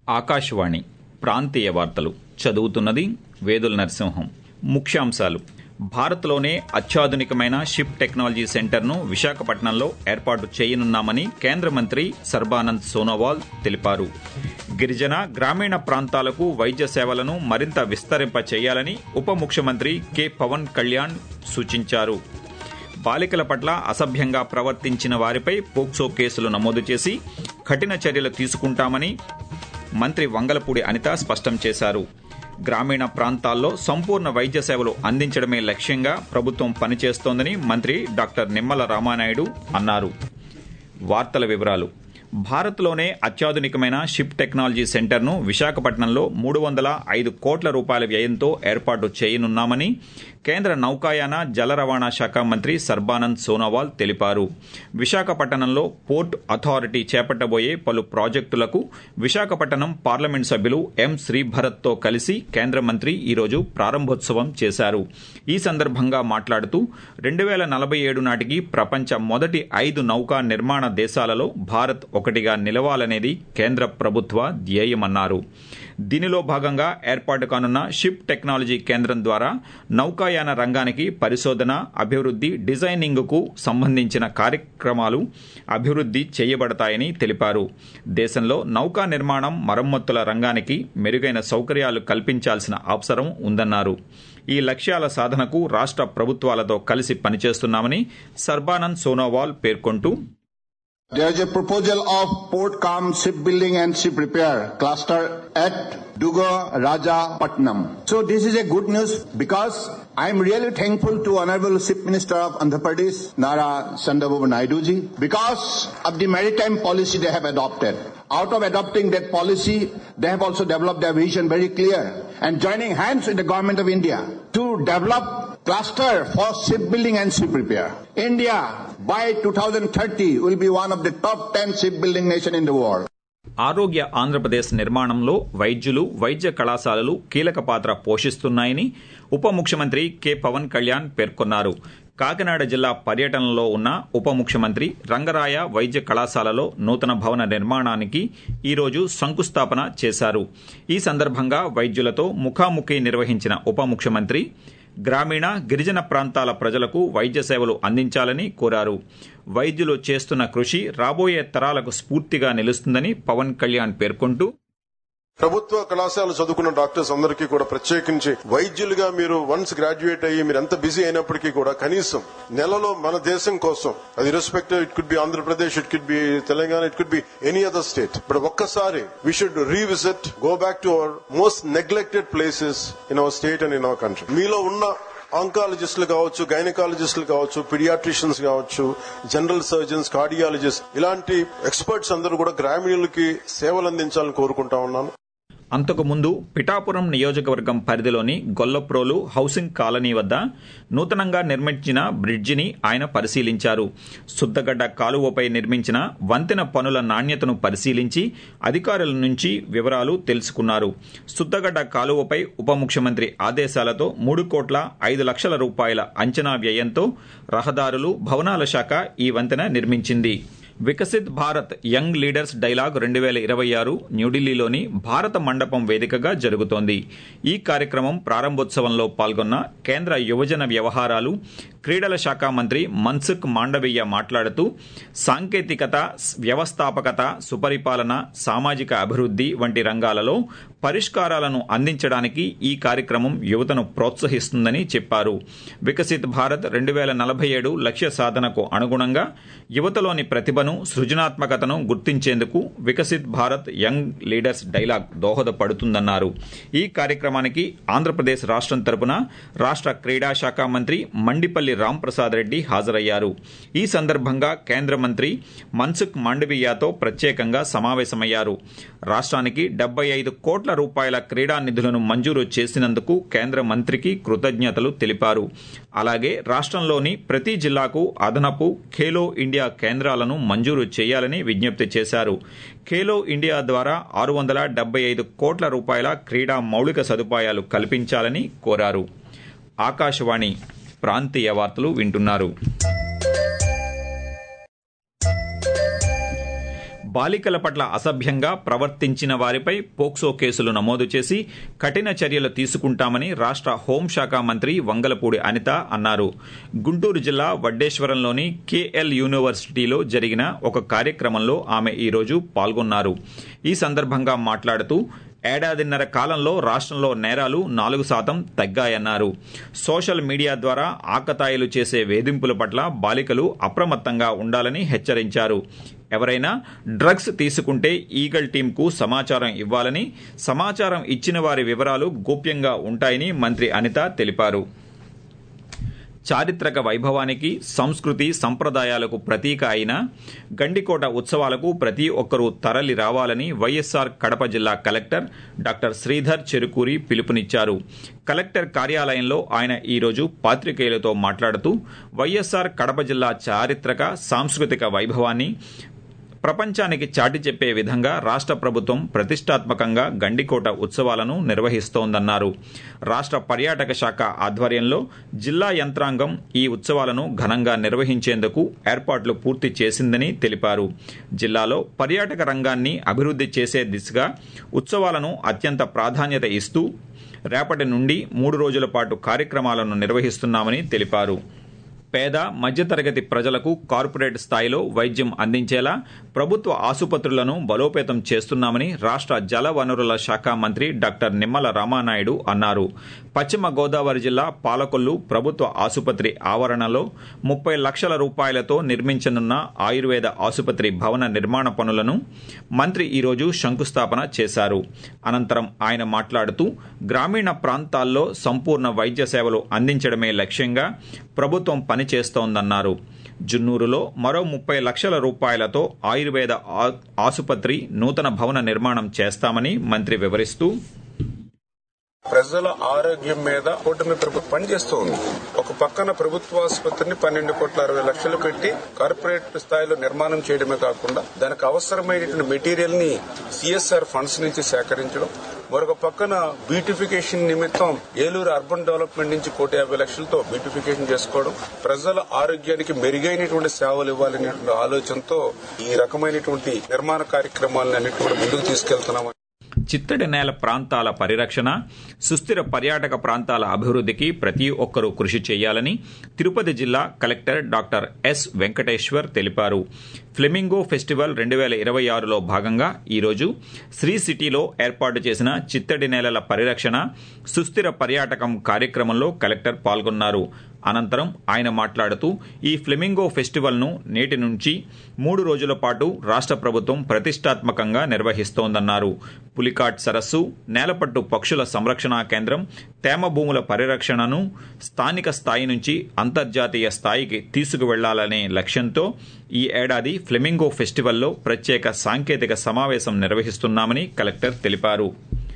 ఆకాశవాణి ప్రాంతీయ వార్తలు చదువుతున్నది వేదుల నరసింహం ముఖ్యాంశాలు భారత్లోనే అత్యాధునికమైన షిప్ టెక్నాలజీ సెంటర్ను విశాఖపట్నంలో ఏర్పాటు చేయనున్నామని కేంద్ర మంత్రి సర్బానంద్ సోనోవాల్ తెలిపారు గిరిజన గ్రామీణ ప్రాంతాలకు వైద్య సేవలను మరింత విస్తరింప చేయాలని ఉప ముఖ్యమంత్రి కె పవన్ కళ్యాణ్ సూచించారు బాలికల పట్ల అసభ్యంగా ప్రవర్తించిన వారిపై పోక్సో కేసులు నమోదు చేసి కఠిన చర్యలు తీసుకుంటామని మంత్రి వంగలపూడి అనిత స్పష్టం చేశారు గ్రామీణ ప్రాంతాల్లో సంపూర్ణ వైద్య సేవలు అందించడమే లక్ష్యంగా ప్రభుత్వం పనిచేస్తోందని మంత్రి డాక్టర్ నిమ్మల రామానాయుడు అన్నారు వార్తల వివరాలు భారత్లోనే అత్యాధునికమైన షిప్ టెక్నాలజీ సెంటర్ను విశాఖపట్నంలో మూడు వందల ఐదు కోట్ల రూపాయల వ్యయంతో ఏర్పాటు చేయనున్నామని కేంద్ర నౌకాయాన జల రవాణా శాఖ మంత్రి సర్బానంద్ సోనోవాల్ తెలిపారు విశాఖపట్నంలో పోర్ట్ అథారిటీ చేపట్టబోయే పలు ప్రాజెక్టులకు విశాఖపట్నం పార్లమెంట్ సభ్యులు ఎం శ్రీభరత్తో కలిసి కేంద్ర మంత్రి ఈరోజు ప్రారంభోత్సవం చేశారు ఈ సందర్భంగా మాట్లాడుతూ రెండు వేల నలభై ఏడు నాటికి ప్రపంచ మొదటి ఐదు నౌకా నిర్మాణ దేశాలలో భారత్ ఒకటిగా నిలవాలనేది కేంద్ర ప్రభుత్వ ధ్యేయమన్నారు దీనిలో భాగంగా ఏర్పాటు కానున్న షిప్ టెక్నాలజీ కేంద్రం ద్వారా నౌకాయాన రంగానికి పరిశోధన అభివృద్ధి డిజైనింగ్కు సంబంధించిన కార్యక్రమాలు అభివృద్ధి చేయబడతాయని తెలిపారు దేశంలో నౌకా నిర్మాణం మరమ్మతుల రంగానికి మెరుగైన సౌకర్యాలు కల్పించాల్సిన అవసరం ఉందన్నారు ఈ లక్ష్యాల సాధనకు రాష్ట్ర ప్రభుత్వాలతో కలిసి పనిచేస్తున్నామని సర్బానంద్ సోనోవాల్ పేర్కొంటూ There is a proposal of port calm shipbuilding and ship repair cluster at Duga Raja Patnam. So this is a good news because I am really thankful to Honorable Ship Minister of Andhra Pradesh, Nara Chandrababu Naidu ji, because of the maritime policy they have adopted. Out of adopting that policy, they have also developed their vision very clear and joining hands with the government of India to develop cluster for shipbuilding and ship repair. India by 2030 will be one of the top 10 shipbuilding nation in the world. ఆరోగ్య ఆంధ్రప్రదేశ్ నిర్మాణంలో వైద్యులు వైద్య కళాశాలలు కీలక పాత్ర పోషిస్తున్నాయని ఉప ముఖ్యమంత్రి K Pawan Kalyan పేర్కొన్నారు కాకినాడ జిల్లా పర్యటనలో ఉన్న ఉప ముఖ్యమంత్రి రంగరాయ వైద్య కళాశాలలో నూతన భవన నిర్మాణానికి ఈరోజు శంకుస్థాపన చేశారు ఈ సందర్భంగా వైద్యులతో ముఖాముఖి నిర్వహించిన ఉప ముఖ్యమంత్రి గ్రామీణ గిరిజన ప్రాంతాల ప్రజలకు వైద్య సేవలు అందించాలని కోరారు వైద్యులు చేస్తున్న కృషి రాబోయే తరాలకు స్ఫూర్తిగా నిలుస్తుందని పవన్ కళ్యాణ్ పేర్కొంటూ ప్రభుత్వ కళాశాల చదువుకున్న డాక్టర్స్ అందరికీ కూడా ప్రత్యేకించి వైద్యులుగా మీరు వన్స్ గ్రాడ్యుయేట్ అయ్యి మీరు ఎంత బిజీ అయినప్పటికీ కూడా కనీసం నెలలో మన దేశం కోసం అది respective it could be Andhra Pradesh it could be Telangana it could be any other state but ఒక్కసారి we should revisit go back to our most neglected places in our state and in our country మీలో ఉన్న ఆంకాలజిస్టులు కావచ్చు గైనకాలజిస్టులు కావచ్చు pediatricians కావచ్చు general surgeons cardiologist ఇలాంటి experts అందరూ కూడా గ్రామీణులకి సేవలు అందించాలని కోరుకుంటా ఉన్నాను అంతకుముందు పిఠాపురం నియోజకవర్గం పరిధిలోని గొల్లప్రోలు హౌసింగ్ కాలనీ వద్ద నూతనంగా నిర్మించిన బ్రిడ్జిని ఆయన పరిశీలించారు శుద్దగడ్డ కాలువపై నిర్మించిన వంతెన పనుల నాణ్యతను పరిశీలించి అధికారుల నుంచి వివరాలు తెలుసుకున్నారు శుద్దగడ్డ కాలువపై ఉప ముఖ్యమంత్రి ఆదేశాలతో మూడు కోట్ల ఐదు లక్షల రూపాయల అంచనా వ్యయంతో రహదారులు భవనాల శాఖ ఈ వంతెన నిర్మించింది Viksit Bharat young leaders dialogue రెండు వేల ఇరవై ఆరు న్యూఢిల్లీలోని భారత మండపం వేదికగా జరుగుతోంది ఈ కార్యక్రమం ప్రారంభోత్సవంలో పాల్గొన్న కేంద్ర యువజన వ్యవహారాలు క్రీడల శాఖ మంత్రి మన్సుఖ్ మాండవీయ మాట్లాడుతూ సాంకేతికత వ్యవస్థాపకత సుపరిపాలన సామాజిక అభివృద్ధి వంటి రంగాలలో పరిష్కారాలను అందించడానికి ఈ కార్యక్రమం యువతను ప్రోత్సహిస్తుందని చెప్పారు వికసిత్ భారత్ రెండు వేల నలభై ఏడు లక్ష్య సాధనకు అనుగుణంగా యువతలోని ప్రతిభను సృజనాత్మకతను గుర్తించేందుకు Viksit Bharat young leaders dialogue దోహదపడుతుందన్నారు ఈ కార్యక్రమానికి ఆంధ్రప్రదేశ్ రాష్ట్రం తరపున రాష్ట్ర క్రీడా శాఖ మంత్రి మండిపల్లి రాంప్రసాద్ రెడ్డి హాజరయ్యారు ఈ సందర్భంగా కేంద్ర మంత్రి మన్సుఖ్ మాండవీయాతో ప్రత్యేకంగా సమావేశమయ్యారు రాష్ట్రానికి డెబ్బై ఐదు కోట్ల రూపాయల క్రీడా నిధులను మంజూరు చేసినందుకు కేంద్ర మంత్రికి కృతజ్ఞతలు తెలిపారు అలాగే రాష్ట్రంలోని ప్రతి జిల్లాకు అదనపు ఖేలో ఇండియా కేంద్రాలను మంజూరు చేయాలని విజ్ఞప్తి చేశారు ఖేలో ఇండియా ద్వారా ఆరు వందల డెబ్బై ఐదు కోట్ల రూపాయల క్రీడా మౌలిక సదుపాయాలు కల్పించాలని కోరారు ఆకాశవాణి ప్రాంతీయ వార్తలు వింటున్నారు బాలికల పట్ల అసభ్యంగా ప్రవర్తించిన వారిపై పోక్సో కేసులు నమోదు చేసి కఠిన చర్యలు తీసుకుంటామని రాష్ట్ర హోంశాఖ మంత్రి వంగలపూడి అనిత అన్నారు గుంటూరు జిల్లా వడ్డేశ్వరంలోని కేఎల్ యూనివర్సిటీలో జరిగిన ఒక కార్యక్రమంలో ఆమె ఈరోజు పాల్గొన్నారు ఈ సందర్భంగా మాట్లాడుతూ ఏడాదిన్నర కాలంలో రాష్ట్రంలో నేరాలు నాలుగు శాతం తగ్గాయన్నారు సోషల్ మీడియా ద్వారా ఆకతాయిలు చేసే వేధింపుల పట్ల బాలికలు అప్రమత్తంగా ఉండాలని హెచ్చరించారు ఎవరైనా డ్రగ్స్ తీసుకుంటే ఈగల్ టీంకు సమాచారం ఇవ్వాలని సమాచారం ఇచ్చిన వారి వివరాలు గోప్యంగా ఉంటాయని మంత్రి అనిత తెలిపారు చారిత్రక వైభవానికి సంస్కృతి సంప్రదాయాలకు ప్రతీక అయిన గండికోట ఉత్సవాలకు ప్రతి ఒక్కరూ తరలి రావాలని వైఎస్ఆర్ కడప జిల్లా కలెక్టర్ డాక్టర్ శ్రీధర్ చెరుకూరి పిలుపునిచ్చారు కలెక్టర్ కార్యాలయంలో ఆయన ఈరోజు పాత్రికేయులతో మాట్లాడుతూ వైఎస్ఆర్ కడప జిల్లా చారిత్రక సాంస్కృతిక వైభవాన్ని ప్రపంచానికి చాటి చెప్పే విధంగా రాష్ట్ర ప్రభుత్వం ప్రతిష్టాత్మకంగా గండికోట ఉత్సవాలను నిర్వహిస్తోందన్నారు రాష్ట్ర పర్యాటక శాఖ ఆధ్వర్యంలో జిల్లా యంత్రాంగం ఈ ఉత్సవాలను ఘనంగా నిర్వహించేందుకు ఏర్పాట్లు పూర్తి చేసిందని తెలిపారు జిల్లాలో పర్యాటక రంగాన్ని అభివృద్ధి చేసే దిశగా ఉత్సవాలను అత్యంత ప్రాధాన్యత ఇస్తూ రేపటి నుండి మూడు రోజుల పాటు కార్యక్రమాలను నిర్వహిస్తున్నామని తెలిపారు పేద మధ్యతరగతి ప్రజలకు కార్పొరేట్ స్థాయిలో వైద్యం అందించేలా ప్రభుత్వ ఆసుపత్రులను బలోపేతం చేస్తున్నామని రాష్ట్ర జల వనరుల శాఖ మంత్రి డాక్టర్ నిమ్మల రామానాయుడు అన్నారు పశ్చిమ గోదావరి జిల్లా పాలకొల్లు ప్రభుత్వ ఆసుపత్రి ఆవరణలో ముప్పై లక్షల రూపాయలతో నిర్మించనున్న ఆయుర్వేద ఆసుపత్రి భవన నిర్మాణ పనులను మంత్రి ఈరోజు శంకుస్థాపన చేశారు అనంతరం ఆయన మాట్లాడుతూ గ్రామీణ ప్రాంతాల్లో సంపూర్ణ వైద్య సేవలు అందించడమే లక్ష్యంగా ప్రభుత్వం పనిచేస్తోందన్నారు జున్నూరులో మరో ముప్పై లక్షల రూపాయలతో ఆయుర్వేద ఆసుపత్రి నూతన భవన నిర్మాణం చేస్తామని మంత్రి వివరిస్తూ ప్రజల ఆరోగ్యం మీద కూటమి ప్రభుత్వం పనిచేస్తోంది ఒక పక్కన ప్రభుత్వ ఆసుపత్రిని పన్నెండు కోట్ల అరవై లక్షలు పెట్టి కార్పొరేట్ స్థాయిలో నిర్మాణం చేయడమే కాకుండా దానికి అవసరమైనటువంటి మెటీరియల్ ని సిఎస్ఆర్ ఫండ్స్ నుంచి సేకరించడం మరొక పక్కన బ్యూటిఫికేషన్ నిమిత్తం ఏలూరు అర్బన్ డెవలప్మెంట్ నుంచి కోటి యాభై లక్షలతో బ్యూటిఫికేషన్ చేసుకోవడం ప్రజల ఆరోగ్యానికి మెరుగైనటువంటి సేవలు ఇవ్వాలనేటువంటి ఆలోచనతో ఈ రకమైనటువంటి నిర్మాణ కార్యక్రమాలను అన్నిటి కూడా ముందుకు తీసుకెళ్తున్నాం చిత్తడి నేల ప్రాంతాల పరిరక్షణ సుస్థిర పర్యాటక ప్రాంతాల అభివృద్ధికి ప్రతి ఒక్కరూ కృషి చేయాలని తిరుపతి జిల్లా కలెక్టర్ డాక్టర్ ఎస్ వెంకటేశ్వర్ తెలిపారు ఫ్లెమింగో ఫెస్టివల్ రెండు వేల ఇరవై ఆరులో భాగంగా ఈరోజు శ్రీ సిటీలో ఏర్పాటు చేసిన చిత్తడి నేలల పరిరక్షణ సుస్థిర పర్యాటకం కార్యక్రమంలో కలెక్టర్ పాల్గొన్నారు అనంతరం ఆయన మాట్లాడుతూ ఈ ఫ్లెమింగో ఫెస్టివల్ను నేటి నుంచి మూడు రోజుల పాటు రాష్ట్ర ప్రభుత్వం ప్రతిష్టాత్మకంగా నిర్వహిస్తోందన్నారు పులికాట్ సరస్సు నేలపట్టు పక్షుల సంరక్షణా కేంద్రం తేమ భూముల పరిరక్షణను స్థానిక స్థాయి నుంచి అంతర్జాతీయ స్థాయికి తీసుకువెళ్లాలనే లక్ష్యంతో ఈ ఏడాది ఫ్లెమింగో ఫెస్టివల్లో ప్రత్యేక సాంకేతిక సమావేశం నిర్వహిస్తున్నామని కలెక్టర్ తెలిపారు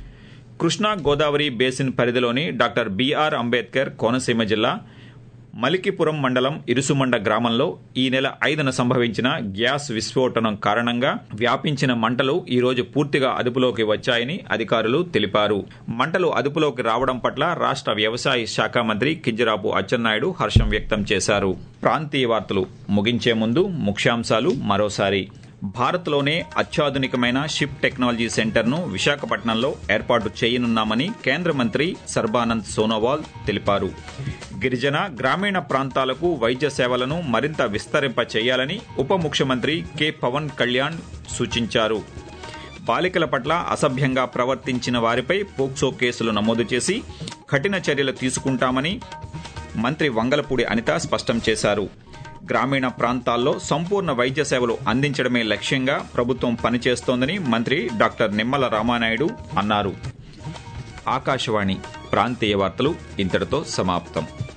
కృష్ణా గోదావరి బేసిన్ పరిధిలోని డాక్టర్ బీఆర్ అంబేద్కర్ కోనసీమ జిల్లా మలికిపురం మండలం ఇరుసుమండ గ్రామంలో ఈ నెల ఐదున సంభవించిన గ్యాస్ విస్ఫోటనం కారణంగా వ్యాపించిన మంటలు ఈ రోజు పూర్తిగా అదుపులోకి వచ్చాయని అధికారులు తెలిపారు మంటలు అదుపులోకి రావడం పట్ల రాష్ట్ర వ్యవసాయ శాఖ మంత్రి కింజరాపు అచ్చెన్నాయుడు హర్షం వ్యక్తం చేశారు ప్రాంతీయ వార్తలు ముగించే ముందు ముఖ్యాంశాలు మరోసారి భారత్లోనే అత్యాధునికమైన షిప్ టెక్నాలజీ సెంటర్ను విశాఖపట్నంలో ఏర్పాటు చేయనున్నామని కేంద్ర మంత్రి సర్బానంద్ సోనోవాల్ తెలిపారు గిరిజన గ్రామీణ ప్రాంతాలకు వైద్య సేవలను మరింత విస్తరింప చేయాలని ఉప ముఖ్యమంత్రి కె పవన్ కళ్యాణ్ సూచించారు బాలికల పట్ల అసభ్యంగా ప్రవర్తించిన వారిపై పోక్సో కేసులు నమోదు చేసి కఠిన చర్యలు తీసుకుంటామని మంత్రి వంగలపూడి అనిత స్పష్టం చేశారు గ్రామీణ ప్రాంతాల్లో సంపూర్ణ వైద్య సేవలు అందించడమే లక్ష్యంగా ప్రభుత్వం పనిచేస్తోందని మంత్రి డాక్టర్ నిమ్మల రామానాయుడు అన్నారు ఆకాశవాణి ప్రాంతీయ వార్తలు ఇంతటితో సమాప్తం